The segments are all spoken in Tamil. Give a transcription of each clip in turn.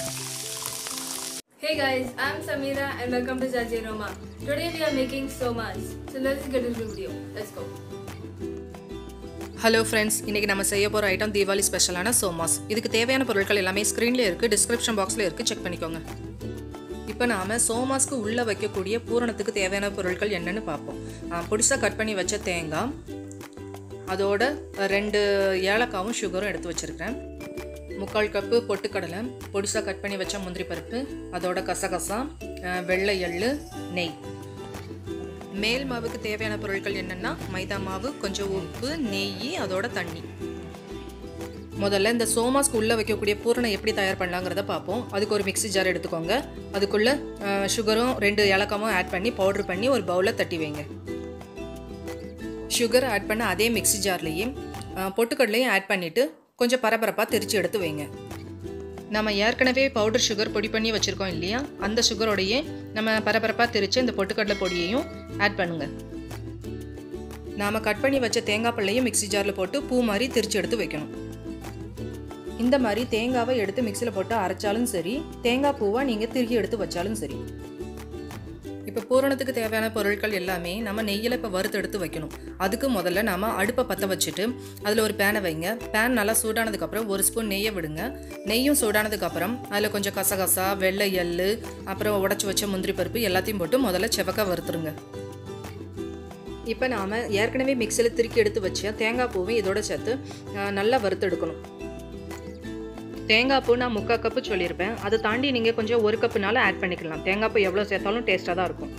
Hey guys, I'm Samira and welcome to Jaji Roma. Today we are making somas. So let's get into the video. Let's go. Hello friends இன்றைக்கி நம்ம செய்ய போகிற ஐட்டம் தீபாவளி ஸ்பெஷலான சோமாஸ் இதுக்கு தேவையான பொருட்கள் எல்லாமே ஸ்க்ரீன்லேயே இருக்குது டிஸ்கிரிப்ஷன் பாக்ஸில் இருக்குது செக் பண்ணிக்கோங்க இப்போ நாம் சோமாஸ்க்கு உள்ளே வைக்கக்கூடிய பூரணத்துக்கு தேவையான பொருட்கள் என்னன்னு பார்ப்போம் பொடிசாக கட் பண்ணி வச்ச தேங்காய் அதோட ரெண்டு ஏலக்காவும் சுகரும் எடுத்து வச்சுருக்கிறேன் முக்கால் கப்பு பொட்டுக்கடலை பொடிசாக கட் பண்ணி வச்ச முந்திரி பருப்பு அதோட கசகசா அஹ், வெள்ளை எள்ளு நெய் மேல் மாவுக்கு தேவையான பொருட்கள் என்னென்னா மைதா மாவு கொஞ்சம் உப்பு நெய் அதோட தண்ணி முதல்ல இந்த சோமாஸ்க்கு உள்ளே வைக்கக்கூடிய பூரணம் எப்படி தயார் பண்ணலாங்கிறத பார்ப்போம் அதுக்கு ஒரு மிக்ஸி ஜார் எடுத்துக்கோங்க அதுக்குள்ளே சுகரும் ரெண்டு ஏலக்காவும் ஆட் பண்ணி பவுட்ரு பண்ணி ஒரு பவுலில் தட்டி வைங்க சுகர் ஆட் பண்ண அதே மிக்ஸி ஜார்லேயே பொட்டுக்கடலையும் ஆட் பண்ணிவிட்டு கொஞ்சம் பரபரப்பாக திரிச்சு எடுத்து வைங்க நம்ம ஏற்கனவே பவுடர் சுகர் பொடி பண்ணி வச்சுருக்கோம் இல்லையா அந்த சுகரோடையே நம்ம பரபரப்பாக திரிச்சு இந்த பொட்டுக்கடலை பொடியையும் ஆட் பண்ணுங்க நாம் கட் பண்ணி வச்ச தேங்காய் பல்லையும் மிக்ஸி ஜாரில் போட்டு பூ மாதிரி திரிச்சு எடுத்து வைக்கணும் இந்த மாதிரி தேங்காவை எடுத்து மிக்சியில் போட்டு அரைச்சாலும் சரி தேங்காய் பூவை நீங்கள் திருகி எடுத்து வச்சாலும் சரி இப்போ பூரணத்துக்கு தேவையான பொருட்கள் எல்லாமே நம்ம நெய்யில் இப்போ வறுத்து எடுத்து வைக்கணும் அதுக்கு முதல்ல நாம அடுப்பை பற்ற வச்சுட்டு அதில் ஒரு பேனை வைங்க பேன் நல்லா சூடானதுக்கப்புறம் ஒரு ஸ்பூன் நெய்யை விடுங்க நெய்யும் சூடானதுக்கப்புறம் அதில் கொஞ்சம் கசகசா வெள்ளை எள்ளு அப்புறம் உடச்சி வச்ச முந்திரி பருப்பு எல்லாத்தையும் போட்டு முதல்ல செவக்க வறுத்துருங்க இப்போ நாம் ஏற்கனவே மிக்சியில் திருக்கி எடுத்து வச்ச தேங்காய் பூவும் இதோட சேர்த்து அஹ், நல்லா வறுத்து எடுக்கணும் தேங்காய் பூ நான் முக்கால் கப்பு சொல்லியிருப்பேன் அதை தாண்டி நீங்கள் கொஞ்சம் ஒரு கப்புனால ஆட் பண்ணிக்கலாம் தேங்காய் பூ எவ்வளோ சேர்த்தாலும் டேஸ்ட்டாக தான் இருக்கும்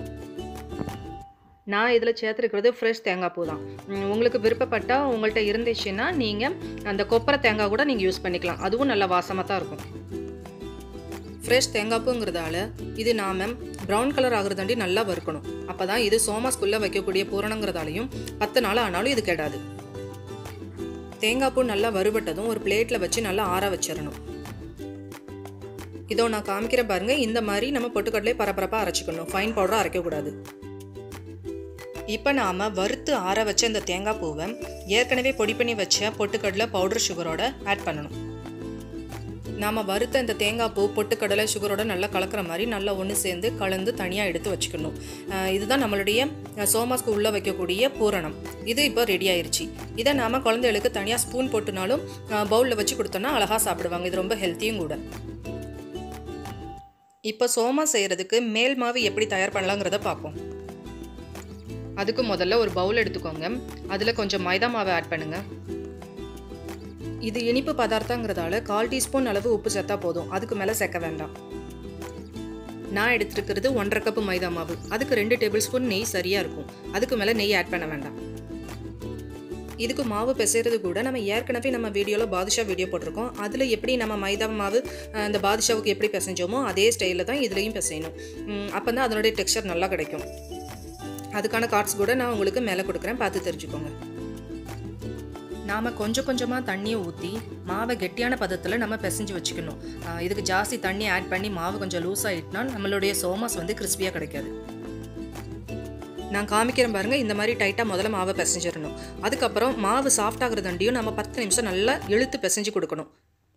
நான் இதில் சேர்த்துருக்கிறது ஃப்ரெஷ் தேங்காய் பூ தான் உம், உங்களுக்கு விருப்பப்பட்டால் உங்கள்கிட்ட இருந்துச்சுன்னா நீங்கள் அந்த கொப்பரை தேங்காய் கூட நீங்கள் யூஸ் பண்ணிக்கலாம் அதுவும் நல்ல வாசமாக தான் இருக்கும் ஃப்ரெஷ் தேங்காய் பூங்கிறதால இது நாம் ப்ரௌன் கலர் ஆகுறதாண்டி நல்லா வறுக்கணும் அப்போ தான் இது சோமாஸ்குள்ளே வைக்கக்கூடிய பூரணங்கிறதாலையும் பத்து நாள் ஆனாலும் இது கெடாது தேங்காய் பூ நல்லா வறுபட்டதும் ஒரு பிளேட்டில் வச்சு நல்லா ஆற வச்சிடணும் இதோ நான் காமிக்கிறேன் பாருங்க இந்த மாதிரி நம்ம பொட்டுக்கடலை பரபரப்பாக அரைச்சிக்கணும் ஃபைன் பவுடராக அரைக்கக்கூடாது இப்போ நாம் வறுத்து ஆற வச்ச இந்த தேங்காய் பூவை ஏற்கனவே பொடி பண்ணி வச்ச பொட்டுக்கடலை பவுடர் சுகரோட ஆட் பண்ணணும் நாம் வறுத்த இந்த தேங்காய் பூ பொட்டுக்கடலை சுகரோட நல்லா கலக்கிற மாதிரி நல்லா ஒன்று சேர்ந்து கலந்து தனியாக எடுத்து வச்சுக்கணும் அஹ் இதுதான் நம்மளுடைய அஹ், சோமாஸ்க்கு உள்ளே வைக்கக்கூடிய பூரணம் இது இப்போ ரெடி ஆயிருச்சு இதை நாம் குழந்தைகளுக்கு தனியாக ஸ்பூன் போட்டுனாலும் பவுலில் வச்சு கொடுத்தோன்னா அழகாக சாப்பிடுவாங்க இது ரொம்ப ஹெல்த்தியும் கூட இப்போ சோமா செய்கிறதுக்கு மேல் மாவு எப்படி தயார் பண்ணலாங்கிறத பார்ப்போம் அதுக்கு முதல்ல ஒரு பவுல் எடுத்துக்கோங்க அதில் கொஞ்சம் மைதா மாவை ஆட் பண்ணுங்கள் இது இனிப்பு பதார்த்தங்கிறதால கால் டீஸ்பூன் அளவு உப்பு சேர்த்தா போதும் அதுக்கு மேலே சேர்க்க வேண்டாம் நான் எடுத்துருக்கிறது ஒன்றரை கப்பு மைதா மாவு அதுக்கு ரெண்டு டேபிள் ஸ்பூன் நெய் சரியாக இருக்கும் அதுக்கு மேலே நெய் ஆட் பண்ண வேண்டாம் இதுக்கு மாவு பிசைறது கூட நம்ம ஏற்கனவே நம்ம வீடியோவில் பாதுஷா வீடியோ போட்டிருக்கோம் அதில் எப்படி நம்ம மைதா மாவு அஹ், இந்த பாதுஷாவுக்கு எப்படி பிசைஞ்சோமோ அதே ஸ்டைலில் தான் இதுலேயும் பிசையணும் அப்போ தான் அதனுடைய டெக்ஸ்சர் நல்லா கிடைக்கும் அதுக்கான கார்ட்ஸ் கூட நான் உங்களுக்கு மேலே கொடுக்குறேன் பார்த்து தெரிஞ்சுக்கோங்க நாம் கொஞ்சம் கொஞ்சமாக தண்ணியை ஊற்றி மாவை கெட்டியான பதத்தில் நம்ம பிசைஞ்சு வச்சுக்கணும் ஆஹ் இதுக்கு ஜாஸ்தி தண்ணி ஆட் பண்ணி மாவு கொஞ்சம் லூஸ் ஆகிட்டுனா நம்மளுடைய சோமாஸ் வந்து கிறிஸ்பியாக கிடைக்காது நான் காமிக்கிறேன் பாருங்க இந்த மாதிரி டைட்டாக முதல்ல மாவை பிசைஞ்சிடணும் அதுக்கப்புறம் மாவு சாஃப்ட் ஆகுறதாண்டியும் நம்ம பத்து நிமிஷம் நல்லா இழுத்து பிசைஞ்சு கொடுக்கணும்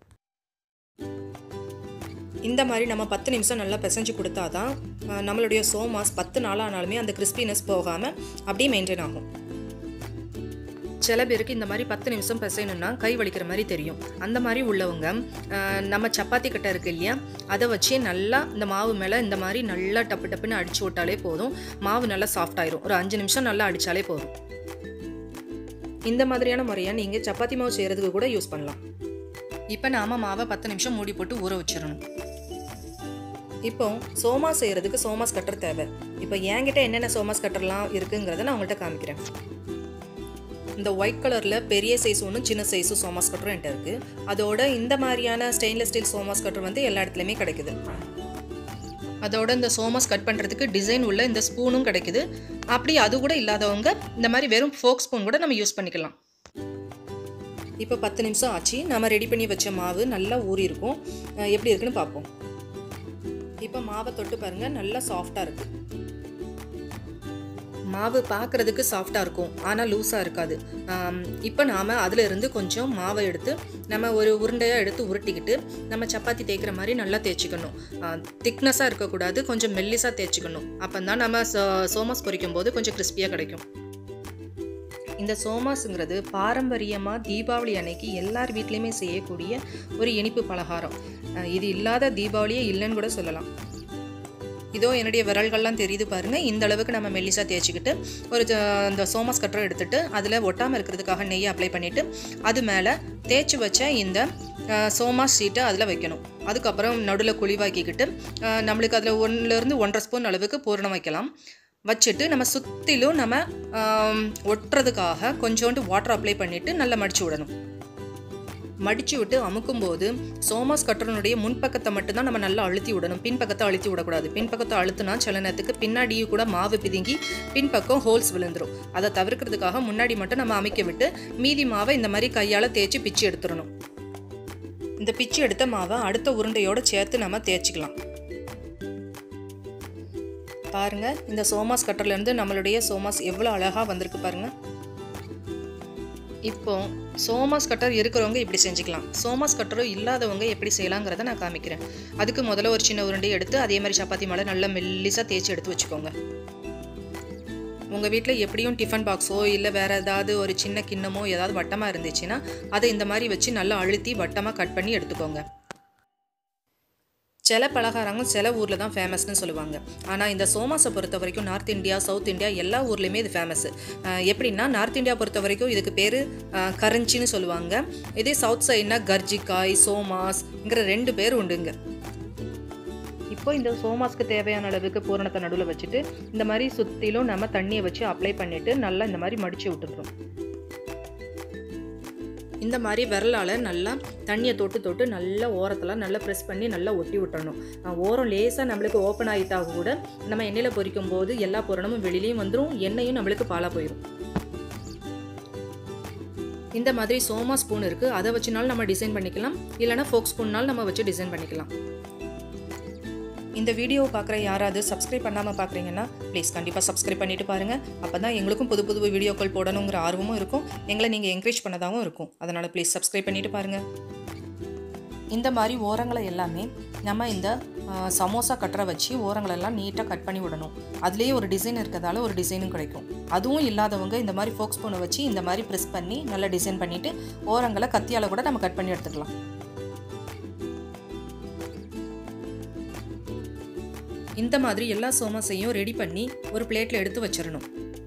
இந்த மாதிரி நம்ம பத்து நிமிஷம் நல்லா பிசைஞ்சு கொடுத்தாதான் ஆஹ் நம்மளுடைய சோமாஸ் பத்து நாளானாலுமே அந்த கிறிஸ்பினஸ் போகாமல் அப்படியே மெயின்டைன் ஆகும் சில பேருக்கு இந்த மாதிரி பத்து நிமிஷம் பிசையணும்னா கை வலிக்கிற மாதிரி தெரியும் அந்த மாதிரி உள்ளவங்க ஆஹ், நம்ம சப்பாத்தி கட்டை இருக்கு இல்லையா அதை வச்சு நல்லா இந்த மாவு மேலே இந்த மாதிரி நல்லா டப்பு டப்புன்னு அடிச்சு விட்டாலே போதும் மாவு நல்லா சாஃப்ட் ஆயிரும் ஒரு அஞ்சு நிமிஷம் நல்லா அடித்தாலே போதும் இந்த மாதிரியான முறையை நீங்கள் சப்பாத்தி மாவு செய்கிறதுக்கு கூட யூஸ் பண்ணலாம் இப்போ நாம மாவை பத்து நிமிஷம் மூடி போட்டு ஊற வச்சிடணும் இப்போ சோமாஸ் செய்கிறதுக்கு சோமாஸ் கட்டர் தேவை இப்போ என்கிட்ட என்னென்ன சோமாஸ் கட்டர்லாம் இருக்குங்கிறத நான் உங்கள்கிட்ட காமிக்கிறேன் இந்த ஒயிட் கலரில் பெரிய சைஸ் ஒன்றும் சின்ன சைஸும் சோமாஸ் கட்டரும் என்கிட்ட இருக்குது அதோட இந்த மாதிரியான ஸ்டெயின்லெஸ் ஸ்டீல் சோமாஸ் கட்டர் வந்து எல்லா இடத்துலையுமே கிடைக்குது அதோட இந்த சோமாஸ் கட் பண்ணுறதுக்கு டிசைன் உள்ள இந்த ஸ்பூனும் கிடைக்குது அப்படி அது கூட இல்லாதவங்க இந்த மாதிரி வெறும் ஃபோக் ஸ்பூன் கூட நம்ம யூஸ் பண்ணிக்கலாம் இப்போ பத்து நிமிஷம் ஆச்சு நம்ம ரெடி பண்ணி வச்ச மாவு நல்லா ஊறி இருக்கும் அஹ் எப்படி இருக்குன்னு பார்ப்போம் இப்போ மாவை தொட்டு பாருங்க நல்லா சாஃப்டாக இருக்கு மாவு பார்க்குறதுக்கு சாஃப்டாக இருக்கும் ஆனால் லூஸாக இருக்காது இப்போ நாம் அதில் இருந்து கொஞ்சம் மாவை எடுத்து நம்ம ஒரு உருண்டையாக எடுத்து உருட்டிக்கிட்டு நம்ம சப்பாத்தி தேய்க்கிற மாதிரி நல்லா தேய்ச்சிக்கணும் திக்னஸாக இருக்கக்கூடாது கொஞ்சம் மெல்லிஸாக தேய்ச்சிக்கணும் அப்போ தான் நம்ம சோ- சோமாஸ் பொரிக்கும் போது கொஞ்சம் கிறிஸ்பியாக கிடைக்கும் இந்த சோமாஸுங்கிறது பாரம்பரியமாக தீபாவளி அன்னைக்கு எல்லார் வீட்லேயுமே செய்யக்கூடிய ஒரு இனிப்பு பலகாரம் அஹ் இது இல்லாத தீபாவளியே இல்லைன்னு கூட சொல்லலாம் இதோ என்னுடைய விரல்கள்லாம் தெரியுது பாருங்க இந்த அளவுக்கு நம்ம மெல்லிசா தேய்ச்சிக்கிட்டு ஒரு ஜ- அந்த சோமாஸ் கட்டரை எடுத்துட்டு அதில் ஒட்டாமல் இருக்கிறதுக்காக நெய்யை அப்ளை பண்ணிட்டு அது மேலே தேய்ச்சி வச்ச இந்த அஹ், சோமாஸ் ஷீட்டை அதில் வைக்கணும் அதுக்கப்புறம் நடுவில் குழிவாக்கிக்கிட்டு அஹ், நம்மளுக்கு அதில் ஒன்றுலேருந்து ஒன்றரை ஸ்பூன் அளவுக்கு பூரணம் வைக்கலாம் வச்சுட்டு நம்ம சுற்றிலும் நம்ம ஆம், ஒட்டுறதுக்காக கொஞ்சோண்டு வாட்டர் அப்ளை பண்ணிவிட்டு நல்லா மடிச்சு விடணும் மடிச்சு விட்டு அமுக்கும்போது சோமாஸ் கட்டரனுடைய முன்பக்கத்தை மட்டும்தான் நம்ம நல்லா அழுத்தி விடணும் பின்பக்கத்தை அழுத்தி விடக்கூடாது பின்பக்கத்தை அழுத்தினா சில நேரத்துக்கு பின்னாடியும் கூட மாவு பிதுங்கி பின்பக்கம் ஹோல்ஸ் விழுந்துரும் அதை தவிர்க்கிறதுக்காக முன்னாடி மட்டும் நம்ம அமைக்க விட்டு மீதி மாவை இந்த மாதிரி கையால் தேய்ச்சி பிச்சு எடுத்துடணும் இந்த பிச்சு எடுத்த மாவை அடுத்த உருண்டையோட சேர்த்து நம்ம தேய்ச்சிக்கலாம் பாருங்க இந்த சோமாஸ் கட்டர்லேருந்து நம்மளுடைய சோமாஸ் எவ்வளோ அழகாக வந்திருக்கு பாருங்க இப்போ சோமாஸ் கட்டர் இருக்கிறவங்க இப்படி செஞ்சுக்கலாம் சோமாஸ் கட்டரும் இல்லாதவங்க எப்படி செய்யலாங்கிறத நான் காமிக்கிறேன் அதுக்கு முதல்ல ஒரு சின்ன உருண்டை எடுத்து அதே மாதிரி சப்பாத்தி மேலே நல்லா மெல்லிசாக தேய்ச்சி எடுத்து வச்சுக்கோங்க உங்கள் வீட்டில் எப்படியும் டிஃபன் பாக்ஸோ இல்லை வேறு ஏதாவது ஒரு சின்ன கிண்ணமோ ஏதாவது வட்டமாக இருந்துச்சுன்னா அதை இந்த மாதிரி வச்சு நல்லா அழுத்தி வட்டமாக கட் பண்ணி எடுத்துக்கோங்க சில பலகாரங்கள் சில ஊரில் தான் ஃபேமஸ்னு சொல்லுவாங்க ஆனால் இந்த சோமாஸை பொறுத்த வரைக்கும் நார்த் இந்தியா சவுத் இந்தியா எல்லா ஊர்லேயுமே இது ஃபேமஸ் எப்படின்னா நார்த் இந்தியா பொறுத்த வரைக்கும் இதுக்கு பேர் கரஞ்சின்னு சொல்லுவாங்க இதே சவுத் சைட்னா கர்ஜிக்காய் சோமாஸ்ங்கிற ரெண்டு பேர் உண்டுங்க இப்போ இந்த சோமாஸ்க்கு தேவையான அளவுக்கு பூரணத்தை நடுவில் வச்சுட்டு இந்த மாதிரி சுற்றிலும் நம்ம தண்ணியை வச்சு அப்ளை பண்ணிவிட்டு நல்லா இந்த மாதிரி மடித்து விட்டுக்கிறோம் இந்த மாதிரி விரலால் நல்லா தண்ணியை தொட்டு தொட்டு நல்லா ஓரத்தில் நல்லா ப்ரெஸ் பண்ணி நல்லா ஒட்டி விட்டுறணும் அஹ் ஓரம் லேசாக நம்மளுக்கு ஓப்பன் ஆகிட்டா கூட நம்ம எண்ணெயில் பொரிக்கும் போது எல்லா பூரணமும் வெளியிலையும் வந்துடும் எண்ணெயும் நம்மளுக்கு பாலாக போயிடும் இந்த மாதிரி சோமா ஸ்பூன் இருக்குது அதை வச்சுனாலும் நம்ம டிசைன் பண்ணிக்கலாம் இல்லைனா ஃபோக் ஸ்பூன்னாலும் நம்ம வச்சு டிசைன் பண்ணிக்கலாம் இந்த வீடியோவை பார்க்குற யாராவது சப்ஸ்கிரைப் பண்ணாமல் பார்க்குறீங்கன்னா ப்ளீஸ் கண்டிப்பாக சப்ஸ்கிரைப் பண்ணிட்டு பாருங்கள் அப்போ தான் எங்களுக்கும் புது புது வீடியோக்கள் போடணுங்கிற ஆர்வமும் இருக்கும் எங்களை நீங்கள் என்கரேஜ் பண்ணதாகவும் இருக்கும் அதனால் ப்ளீஸ் சப்ஸ்கிரைப் பண்ணிட்டு பாருங்கள் இந்த மாதிரி ஓரங்களை எல்லாமே நம்ம இந்த ஆ, சமோசா கட்டரை வச்சு ஓரங்களெல்லாம் நீட்டாக கட் பண்ணி விடணும் அதுலேயே ஒரு டிசைன் இருக்கிறதால ஒரு டிசைனும் கிடைக்கும் அதுவும் இல்லாதவங்க இந்த மாதிரி ஃபோக் ஸ்பூனை வச்சு இந்த மாதிரி ப்ரெஸ் பண்ணி நல்லா டிசைன் பண்ணிவிட்டு ஓரங்களை கத்தியால் கூட நம்ம கட் பண்ணி எடுத்துக்கலாம் இந்த மாதிரி எல்லா சோமாஸையும் ரெடி பண்ணி ஒரு பிளேட்டில் எடுத்து வச்சிடணும்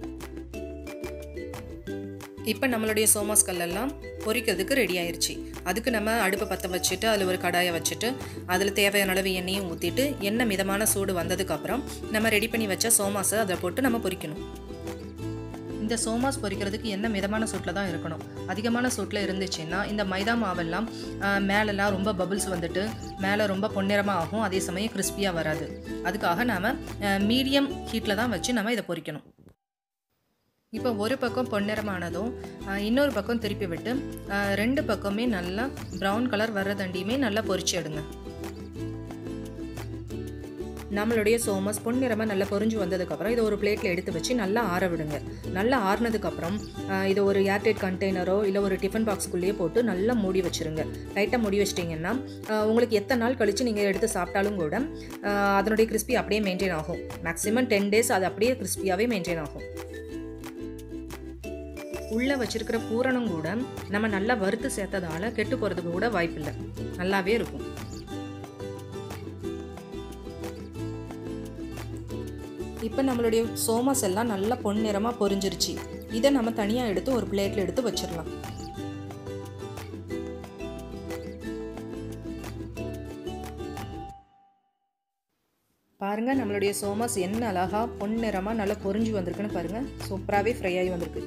இப்போ நம்மளுடைய சோமாஸ் கல்லெல்லாம் பொரிக்கிறதுக்கு ரெடி ஆயிருச்சு அதுக்கு நம்ம அடுப்பை பற்ற வச்சுட்டு அதில் ஒரு கடாயை வச்சுட்டு அதில் தேவையான அளவு எண்ணெயும் ஊற்றிட்டு எண்ணெய் மிதமான சூடு வந்ததுக்கப்புறம் நம்ம ரெடி பண்ணி வச்ச சோமாஸை அதில் போட்டு நம்ம பொரிக்கணும் இந்த சோமாஸ் பொரிக்கிறதுக்கு எண்ணெய் மிதமான சூட்டில் தான் இருக்கணும் அதிகமான சூட்டில் இருந்துச்சுன்னா இந்த மைதா மாவெல்லாம் ஆஹ், மேலெல்லாம் ரொம்ப பபிள்ஸ் வந்துட்டு மேலே ரொம்ப பொன்னிறமாக ஆகும் அதே சமயம் கிறிஸ்பியாக வராது அதுக்காக நாம் மீடியம் ஹீட்டில் தான் வச்சு நம்ம இதை பொரிக்கணும் இப்போ ஒரு பக்கம் பொன்னிறமானதும் ஆஹ், இன்னொரு பக்கம் திருப்பி விட்டு ஆஹ், ரெண்டு பக்கமே நல்லா ப்ரௌன் கலர் வர்றதண்டியுமே நல்லா பொரிச்சு எடுங்க நம்மளுடைய சோமஸ் பொன்னிறமாக நல்லா பொரிஞ்சு வந்ததுக்கப்புறம் இதை ஒரு பிளேட்டில் எடுத்து வச்சு நல்லா ஆற விடுங்க நல்லா ஆறுனதுக்கப்புறம் ஆஹ், இதை ஒரு ஏர்டைட் கண்டெய்னரோ இல்லை ஒரு டிஃபன் பாக்ஸ்குள்ளேயே போட்டு நல்லா மூடி வச்சுருங்க டைட்டாக மூடி வச்சிட்டிங்கன்னா ஆஹ், உங்களுக்கு எத்தனை நாள் கழித்து நீங்கள் எடுத்து சாப்பிட்டாலும் கூட ஆஹ், அதனுடைய கிறிஸ்பி அப்படியே மெயின்டைன் ஆகும் மேக்ஸிமம் டென் டேஸ் அது அப்படியே கிறிஸ்பியாகவே மெயின்டைன் ஆகும் உள்ளே வச்சிருக்கிற பூரணம் கூட நம்ம நல்லா வறுத்து சேர்த்ததால கெட்டு போகிறதுக்கு கூட வாய்ப்பில்லை நல்லாவே இருக்கும் இப்போ நம்மளுடைய சோமாஸ் எல்லாம் நல்லா பொன்னிறமாக பொரிஞ்சிருச்சு இதை நம்ம தனியாக எடுத்து ஒரு பிளேட்டில் எடுத்து வச்சிடலாம் பாருங்க நம்மளுடைய சோமாஸ் என்ன அழகா பொன்னிறமாக நல்லா பொரிஞ்சு வந்திருக்குன்னு பாருங்க சூப்பராகவே ஃப்ரை ஆகி வந்திருக்கு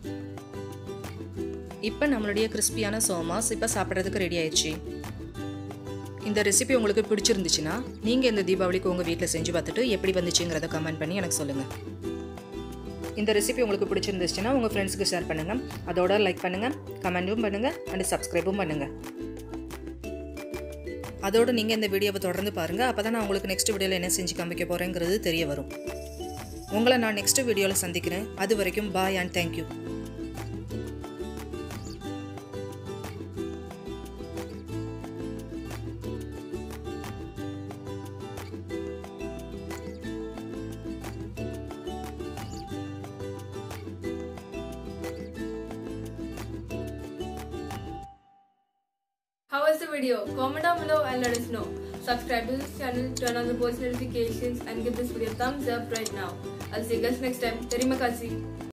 இப்போ நம்மளுடைய கிறிஸ்பியான சோமாஸ் இப்போ சாப்பிட்றதுக்கு ரெடி ஆயிடுச்சு இந்த ரெசிபி உங்களுக்கு பிடிச்சிருந்துச்சுன்னா நீங்கள் இந்த தீபாவளிக்கு உங்கள் வீட்டில் செஞ்சு பார்த்துட்டு எப்படி வந்துச்சுங்கிறத கமெண்ட் பண்ணி எனக்கு சொல்லுங்கள் இந்த ரெசிபி உங்களுக்கு பிடிச்சிருந்துச்சுன்னா உங்கள் ஃப்ரெண்ட்ஸுக்கு ஷேர் பண்ணுங்கள் அதோட லைக் பண்ணுங்கள் கமெண்ட்டும் பண்ணுங்கள் அண்ட் சப்ஸ்கிரைபும் பண்ணுங்கள் அதோடு நீங்கள் இந்த வீடியோவை தொடர்ந்து பாருங்கள் அப்போ தான் நான் உங்களுக்கு நெக்ஸ்ட் வீடியோவில் என்ன செஞ்சு காமிக்க போகிறேங்கிறது தெரிய வரும் உங்களை நான் நெக்ஸ்ட் வீடியோவில் சந்திக்கிறேன் அது வரைக்கும் bye and thank you How was the video? Comment down below and let us know. Subscribe to this channel, turn on the post notifications and give this video a thumbs up right now. I'll see you guys next time. Terima kasih.